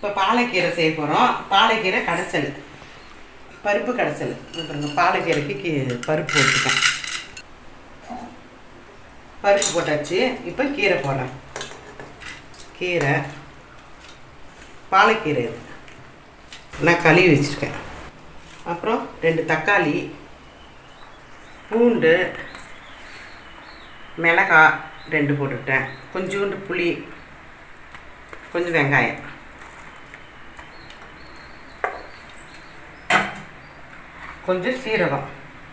இப்போ பாலைக்கீரை செய்ய போகிறோம் பாலைக்கீரை கடைசல் பருப்பு கடைசல் இது பாருங்க பாலைக்கீரைக்கு கீ பருப்பு போட்டுக்கேன் பருப்பு போட்டாச்சு இப்போ கீரை போடுறேன் கீரை பாலைக்கீரை இது நான் கழுவி வச்சுருக்கேன் அப்புறம் ரெண்டு தக்காளி பூண்டு மிளகாய் ரெண்டு போட்டுக்கிட்டேன் கொஞ்சோண்டு புளி கொஞ்சம் வெங்காயம் கொஞ்சம் சீரகம்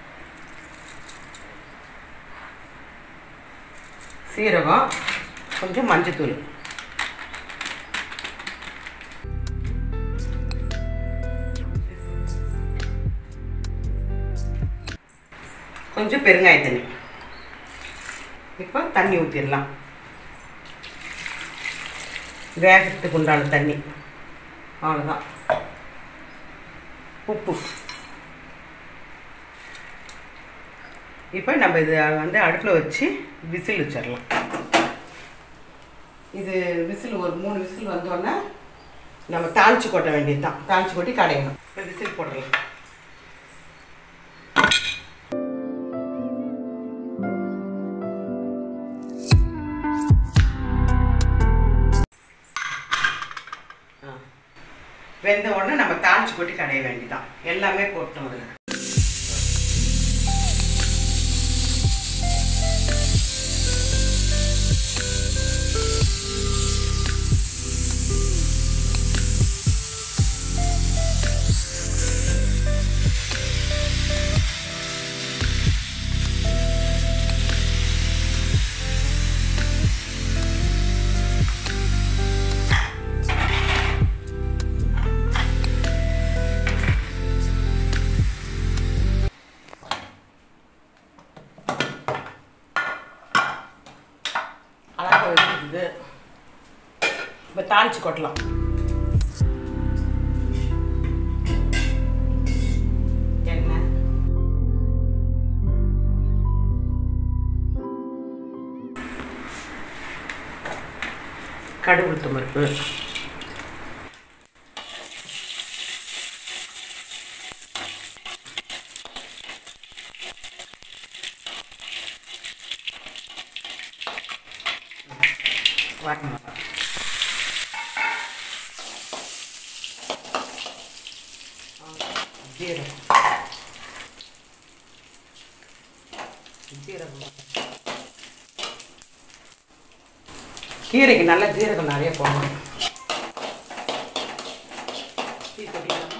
சீரகம் கொஞ்சம் மஞ்சத்தூள் கொஞ்சம் பெருங்காய தண்ணி இப்போ தண்ணி ஊற்றிடலாம் வேகத்துக்கு உண்டான தண்ணி அவ்வளோதான் உப்பு இப்போ நம்ம இது வந்து அடுப்பில் வச்சு விசில் வச்சிடலாம் இது விசில் ஒரு மூணு விசில் வந்தோடனே நம்ம தாளிச்சு கொட்ட வேண்டியது தான் தாளிச்சு கொட்டி கடையணும் இப்போ விசில் போடலாம் ஆ. வெந்த உடனே நம்ம தாளிச்சு கொட்டி கடைய வேண்டியதான் எல்லாமே போட்டோம் அதில் அழகாக வச்சுருக்குது இப்போ தாளிச்சு கொட்டலாம் எண்ணெய் கடுகு உளுத்தம் பருப்பு வரணும் ஜீரகம் ஜீரகம் கீரைக்கு நல்ல ஜீரகம் நிறைய போடணும் டீ குடிக்கலாமா?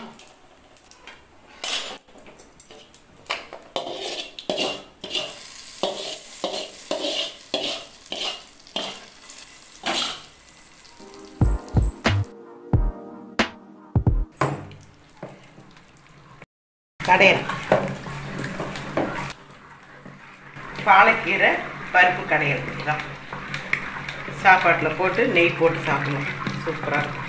கடையல் பாலைக்கீரை பருப்பு கடையல் தான் சாப்பாட்டில் போட்டு நெய் போட்டு சாப்பிடணும் சூப்பராக இருக்கும்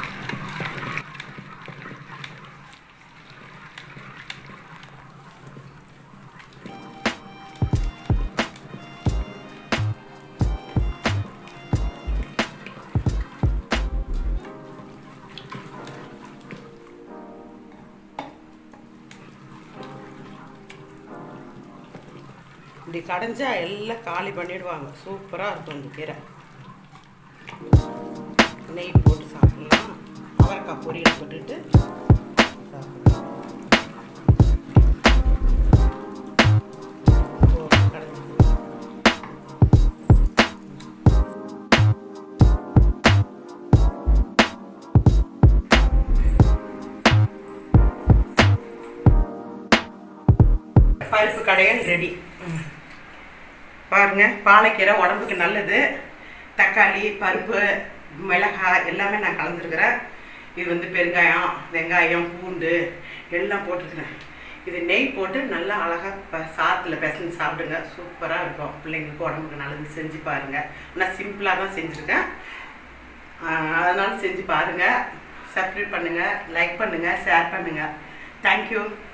இப்படி கடைஞ்சா எல்லாம் காலி பண்ணிடுவாங்க சூப்பராக இருக்கும் இந்த கீரை நெய் போட்டு சாப்பிடலாம் அவரைக்காய் பொரியல் போட்டுட்டு சாப்பிடலாம் ஓ, கடைஞ்சு. பருப்பு கடையல் ரெடி பாருங்க பாலைக்கீரை உடம்புக்கு நல்லது தக்காளி பருப்பு மிளகாய் எல்லாமே நான் கலந்துருக்கிறேன் இது வந்து பெருங்காயம் வெங்காயம் பூண்டு எல்லாம் போட்டிருக்கிறேன் இது நெய் போட்டு நல்லா அழகாக ப சாத்தில் பிசைஞ்சு சாப்பிடுங்க சூப்பராக இருக்கும் பிள்ளைங்களுக்கு உடம்புக்கு நல்லது செஞ்சு பாருங்கள் நான் சிம்பிளாக தான் செஞ்சுருக்கேன் அதனால் செஞ்சு பாருங்கள் சப்ஸ்கிரைப் பண்ணுங்கள் லைக் பண்ணுங்கள் ஷேர் பண்ணுங்கள் தேங்க்யூ